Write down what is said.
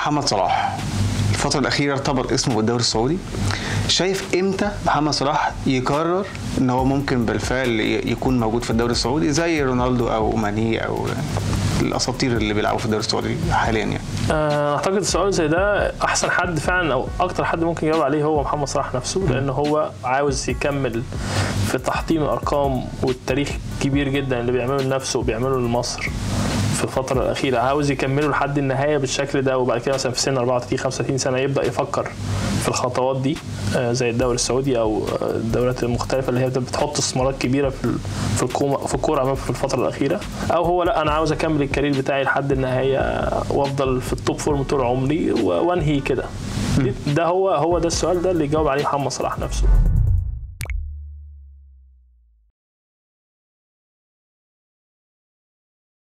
محمد صلاح الفترة الأخيرة ارتبط اسمه بالدوري السعودي شايف امتى محمد صلاح يقرر ان هو ممكن بالفعل ي- يكون موجود في الدوري السعودي زي رونالدو او ماني او الاساطير اللي بيلعبوا في الدوري السعودي حاليا يعني آه، اعتقد السؤال زي ده احسن حد فعلا او اكتر حد ممكن يجاوب عليه هو محمد صلاح نفسه لان هو عاوز يكمل في تحطيم الارقام والتاريخ الكبير جدا اللي بيعمله لنفسه وبيعمله لمصر في الفترة الأخيرة عاوز يكمله لحد النهاية بالشكل ده وبعد كده مثلا في سن 34 35 سنة يبدأ يفكر في الخطوات دي آه، زي الدوري السعودي أو آه، الدوريات المختلفة اللي هي بتحط استثمارات كبيرة في ال- في الكومة في الكورة عموما في الفترة الأخيرة أو هو لا أنا عاوز أكمل الكارير بتاعي لحد النهاية وأفضل في التوب فورم طول عمري و- وأنهي كده ده هو هو ده السؤال ده اللي جاوب عليه محمد صلاح نفسه